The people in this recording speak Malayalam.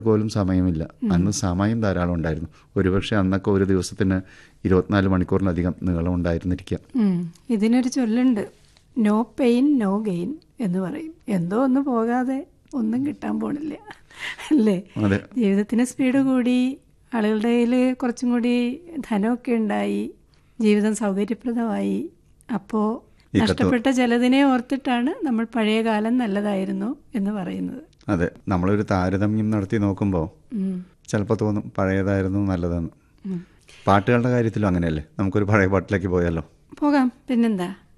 പോലും സമയമില്ല അന്ന് സമയം ധാരാളം ഉണ്ടായിരുന്നു ഒരുപക്ഷെ അന്നൊക്കെ ഒരു ദിവസത്തിന് ഇരുപത്തിനാല് മണിക്കൂറിലധികം നീളം ഉണ്ടായിരുന്നിരിക്കാം ഉം. ഇതിനൊരു ചൊല്ലുണ്ട് നോ പെയിൻ നോ ഗെയിൻ എന്ന് പറയും എന്തോ ഒന്ന് പോകാതെ ഒന്നും കിട്ടാൻ പോണില്ല അല്ലേ അതെ ജീവിതത്തിന് സ്പീഡ് കൂടി ആളുകളുടെ കയ്യിൽ കുറച്ചും കൂടി ധനമൊക്കെ ഉണ്ടായി ജീവിതം സൗകര്യപ്രദമായി അപ്പോൾ ഈ കത്ത് നഷ്ടപ്പെട്ട ചിലതിനെ ഓർത്തിട്ടാണ് നമ്മൾ പഴയ കാലം നല്ലതായിരുന്നു എന്ന് പറയുന്നത് അതെ നമ്മളൊരു താരതമ്യം നടത്തി നോക്കുമ്പോൾ ഉം. ചിലപ്പോൾ തോന്നും പഴയതായിരുന്നു നല്ലതെന്ന് ഉം. പാട്ടുകളുടെ കാര്യത്തിലും അങ്ങനെയല്ലേ നമുക്കൊരു പഴയ പാട്ടിലേക്ക് പോയാലോ പോകാം പിന്നെന്താ